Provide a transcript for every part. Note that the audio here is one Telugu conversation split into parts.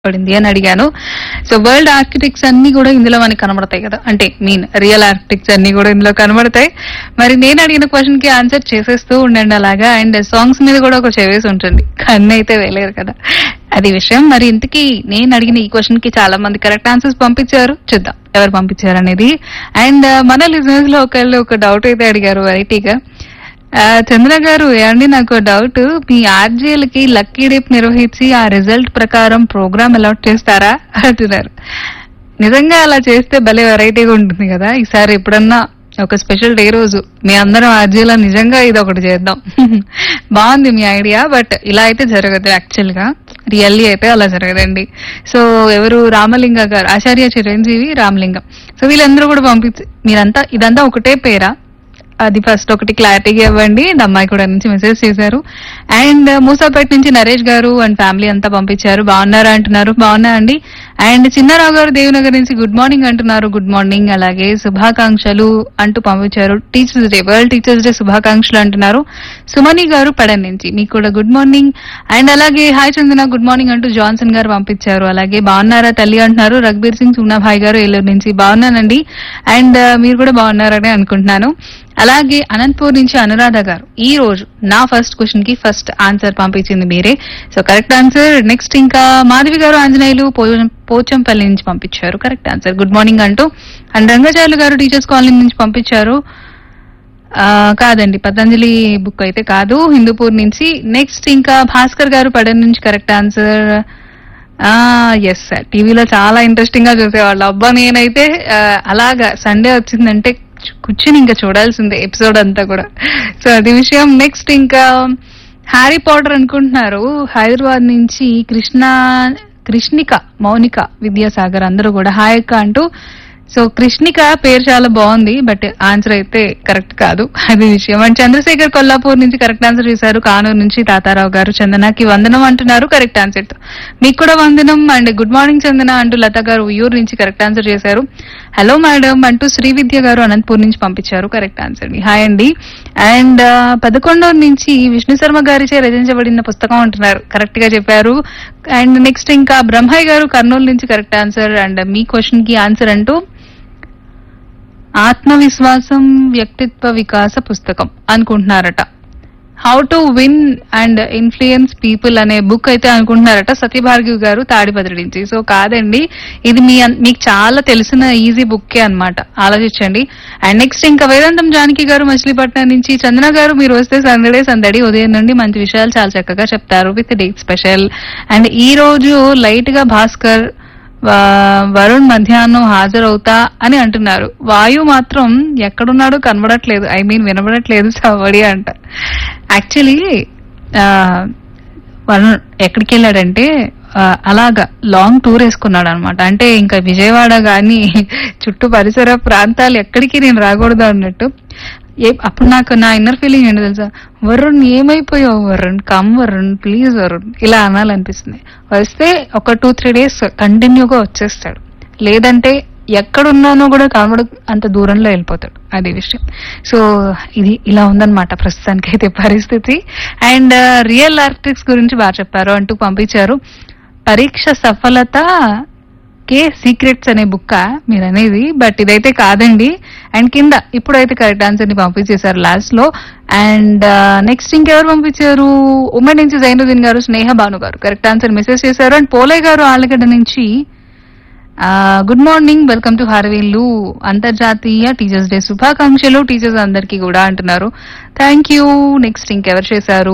పడింది అని అడిగాను సో వరల్డ్ ఆర్కిటెక్ట్స్ అన్ని కూడా ఇందులో మనకి కనబడతాయి కదా అంటే మీన్ రియల్ ఆర్కిటెక్ట్స్ అన్ని కూడా ఇందులో కనబడతాయి మరి నేను అడిగిన క్వశ్చన్ కి ఆన్సర్ చేసేస్తూ ఉండండి అలాగా అండ్ సాంగ్స్ మీద కూడా ఒక చెవేసి ఉంటుంది కన్ను అయితే వేయలేరు కదా అది విషయం మరి ఇంతకీ నేను అడిగిన ఈ క్వశ్చన్ కి చాలా మంది కరెక్ట్ ఆన్సర్స్ పంపించారు చూద్దాం ఎవరు పంపించారు అనేది అండ్ మన లిజినెస్ లో ఒకళ్ళు ఒక డౌట్ అయితే అడిగారు వెరైటీగా ఆ, చంద్ర గారు ఏమండి నాకు డౌట్ మీ ఆర్జీలకి లక్కీ డేప్ నిర్వహించి ఆ రిజల్ట్ ప్రకారం ప్రోగ్రామ్ అలాట్ చేస్తారా అంటున్నారు నిజంగా అలా చేస్తే భలే వెరైటీగా ఉంటుంది కదా ఈసారి ఎప్పుడన్నా ఒక స్పెషల్ డే రోజు మీ అందరం ఆర్జీలో నిజంగా ఇది ఒకటి చేద్దాం బాగుంది మీ ఐడియా బట్ ఇలా అయితే జరగదు యాక్చువల్ గా రియల్లీ అయితే అలా జరగదండి సో ఎవరు రామలింగ గారు ఆచార్య చిరంజీవి రామలింగం సో వీళ్ళందరూ కూడా పంపించి మీరంతా ఇదంతా ఒకటే పేరా అది ఫస్ట్ ఒకటి క్లారిటీగా ఇవ్వండి ఈ అమ్మాయి కూడా నుంచి మెసేజ్ చేశారు అండ్ మూసాపేట నుంచి నరేష్ గారు అండ్ ఫ్యామిలీ అంతా పంపించారు బాగున్నారా అంటున్నారు బాగున్నా అండి అండ్ చిన్నారావు గారు దేవినగర్ నుంచి గుడ్ మార్నింగ్ అంటున్నారు గుడ్ మార్నింగ్ అలాగే శుభాకాంక్షలు అంటూ పంపించారు teachers day world teachers day శుభాకాంక్షలు అంటున్నారు సుమని గారు పడన్ నుంచి మీకు కూడా గుడ్ మార్నింగ్ అండ్ అలాగే హాయ్ చందన గుడ్ మార్నింగ్ అంటూ జాన్సన్ గారు పంపించారు అలాగే బాగున్నారా తల్లి అంటున్నారు రఘుబీర్ సింగ్ సున్నాభాయ్ గారు ఏలూరు నుంచి బాగున్నానండి అండ్ మీరు కూడా బాగున్నారని అనుకుంటున్నాను అలాగే అనంతపూర్ నుంచి అనురాధ గారు ఈ రోజు నా ఫస్ట్ క్వశ్చన్ కి ఫస్ట్ ఆన్సర్ పంపించింది మీరే సో కరెక్ట్ ఆన్సర్ నెక్స్ట్ ఇంకా మాధవి గారు ఆంజనేయులు పో- పోచంపల్లి నుంచి పంపించారు కరెక్ట్ ఆన్సర్ గుడ్ మార్నింగ్ అంటూ అండ్ రంగచార్యులు గారు టీచర్స్ కాలనీ నుంచి పంపించారు ఆ, కాదండి పతంజలి బుక్ అయితే కాదు హిందూపూర్ నుంచి నెక్స్ట్ ఇంకా భాస్కర్ గారు పడన్ నుంచి కరెక్ట్ ఆన్సర్ ఎస్ సార్ టీవీలో చాలా ఇంట్రెస్టింగ్ గా చూసేవాళ్ళు అబ్బా నేనైతే ఆ, అలాగా సండే వచ్చిందంటే చు- కూర్చుని ఇంకా చూడాల్సిందే ఎపిసోడ్ అంతా కూడా సో అది విషయం నెక్స్ట్ ఇంకా హ్యారీ పాటర్ అనుకుంటున్నారు హైదరాబాద్ నుంచి కృష్ణ కృష్ణిక మౌనిక విద్యాసాగర్ అందరూ కూడా హాయ్ అక్క అంటూ సో కృష్ణిక పేరు చాలా బాగుంది బట్ ఆన్సర్ అయితే కరెక్ట్ కాదు అది విషయం అండ్ చంద్రశేఖర్ కొల్లాపూర్ నుంచి కరెక్ట్ ఆన్సర్ చేశారు కానూరు నుంచి తాతారావు గారు చందనకి వందనం అంటున్నారు కరెక్ట్ ఆన్సర్ తో మీకు కూడా వందనం అండ్ గుడ్ మార్నింగ్ చందన అంటూ లత గారు ఉయ్యూరు నుంచి కరెక్ట్ ఆన్సర్ చేశారు హలో మేడం అంటూ శ్రీ విద్య గారు అనంతపూర్ నుంచి పంపించారు కరెక్ట్ ఆన్సర్ హాయ్ అండి అండ్ పదకొండవ నుంచి విష్ణు శర్మ గారిచే రచించబడిన పుస్తకం అంటున్నారు కరెక్ట్ గా చెప్పారు అండ్ నెక్స్ట్ ఇంకా బ్రహ్మయ్య గారు కర్నూలు నుంచి కరెక్ట్ ఆన్సర్ అండ్ మీ క్వశ్చన్ కి ఆన్సర్ అంటూ ఆత్మవిశ్వాసం వ్యక్తిత్వ వికాస పుస్తకం అనుకుంటున్నారట how to win and influence people అనే బుక్ అయితే అనుకుంటున్నారట సత్యభార్గవి గారు తాడిపత్రి నుంచి సో కాదండి ఇది మీ అన్- మీకు చాలా తెలిసిన ఈజీ బుక్కే అన్నమాట ఆలోచించండి అండ్ నెక్స్ట్ ఇంకా వేదాంతం జానకి గారు మచిలీపట్నం నుంచి చందన గారు మీరు వస్తే సందడే సందడి ఉదయం నుండి మంచి విషయాలు చాలా చక్కగా చెప్తారు విత్ డేట్ స్పెషల్ అండ్ ఈ రోజు లైట్ గా భాస్కర్ వా- వరుణ్ మధ్యాహ్నం హాజరవుతా అని అంటున్నారు వాయు మాత్రం ఎక్కడున్నాడో కనబడట్లేదు ఐ మీన్ వినబడట్లేదు సవడి అంట యాక్చువల్లీ వరుణ్ ఎక్కడికి వెళ్ళాడంటే ఆ, అలాగా లాంగ్ టూర్ వేసుకున్నాడు అనమాట అంటే ఇంకా విజయవాడ గాని చుట్టూ పరిసర ప్రాంతాలు ఎక్కడికి నేను రాకూడదు అన్నట్టు ఏ అప్పుడు నాకు నా ఇన్నర్ ఫీలింగ్ ఏంటో తెలుసా వరుణ్ ఏమైపోయావు వరుణ్ కమ్ వరుణ్ ప్లీజ్ వరుణ్ ఇలా అనాలనిపిస్తుంది వస్తే ఒక టూ త్రీ డేస్ కంటిన్యూగా వచ్చేస్తాడు లేదంటే ఎక్కడున్నానో కూడా కనబడ అంత దూరంలో వెళ్ళిపోతాడు అది విషయం సో ఇది ఇలా ఉందన్నమాట ప్రస్తుతానికి అయితే పరిస్థితి అండ్ రియల్ ఆర్కిటెక్ట్స్ గురించి బాగా చెప్పారు అంటూ పంపించారు పరీక్ష సఫలత కే సీక్రెట్స్ అనే బుక్క మీరు అనేది బట్ ఇదైతే కాదండి అండ్ కింద ఇప్పుడైతే కరెక్ట్ ఆన్సర్ ని పంపించేశారు లాస్ట్ లో అండ్ నెక్స్ట్ ఇంకెవరు పంపించారు ఉమ్మడి నుంచి జైనుద్దీన్ గారు స్నేహ భాను గారు కరెక్ట్ ఆన్సర్ మెసేజ్ చేశారు అండ్ పోలయ్య గారు ఆళ్ళగడ్డ నుంచి గుడ్ మార్నింగ్ వెల్కమ్ టు హార్వీల్లు అంతర్జాతీయ టీచర్స్ డే శుభాకాంక్షలు టీచర్స్ అందరికీ కూడా అంటున్నారు థ్యాంక్ యూ నెక్స్ట్ ఇంకెవరు చేశారు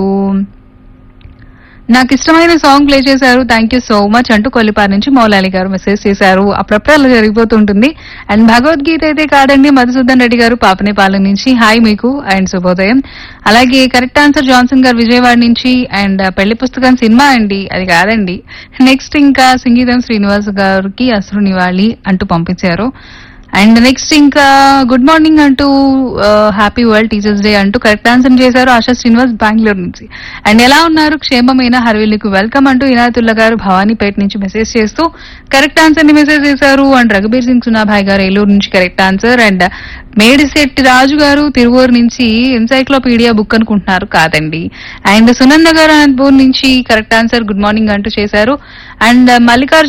నాకు ఇష్టమైన సాంగ్ ప్లే చేశారు థ్యాంక్ యూ సో మచ్ అంటూ కొల్లిపారి నుంచి మౌలాలి గారు మెసేజ్ చేశారు అప్పుడప్పుడు అలా జరిగిపోతుంటుంది అండ్ భగవద్గీత అయితే కాదండి మధుసూదన్ రెడ్డి గారు పాపనేపాలెం నుంచి హాయ్ మీకు అండ్ శుభోదయం అలాగే కరెక్ట్ ఆన్సర్ జాన్సన్ గారు విజయవాడ నుంచి అండ్ పెళ్లి పుస్తకం సినిమా అండి అది కాదండి నెక్స్ట్ ఇంకా సంగీతం శ్రీనివాస్ గారికి అసలు నివాళి అంటూ పంపించారు అండ్ నెక్స్ట్ ఇంకా గుడ్ మార్నింగ్ అంటూ హ్యాపీ వరల్డ్ టీచర్స్ డే అంటూ కరెక్ట్ ఆన్సర్ చేశారు ఆశా శ్రీనివాస్ బెంగళూరు నుంచి అండ్ ఎలా ఉన్నారు క్షేమమైన హర్విల్లికి వెల్కమ్ అంటూ ఇనాయతుల్లా గారు భవానీపేట నుంచి మెసేజ్ చేస్తూ కరెక్ట్ ఆన్సర్ ని మెసేజ్ చేశారు అండ్ రఘుబీర్ సింగ్ సునాభాయ్ గారు ఏలూరు నుంచి correct answer and Medisetti Raju గారు తిరువూరు నుంచి ఎన్సైక్లోపీడియా బుక్ అనుకుంటున్నారు కాదండి అండ్ సునంద గారు అనంతపూర్ నుంచి కరెక్ట్ ఆన్సర్ గుడ్ మార్నింగ్ అంటూ చేశారు అండ్ మల్లికార్జున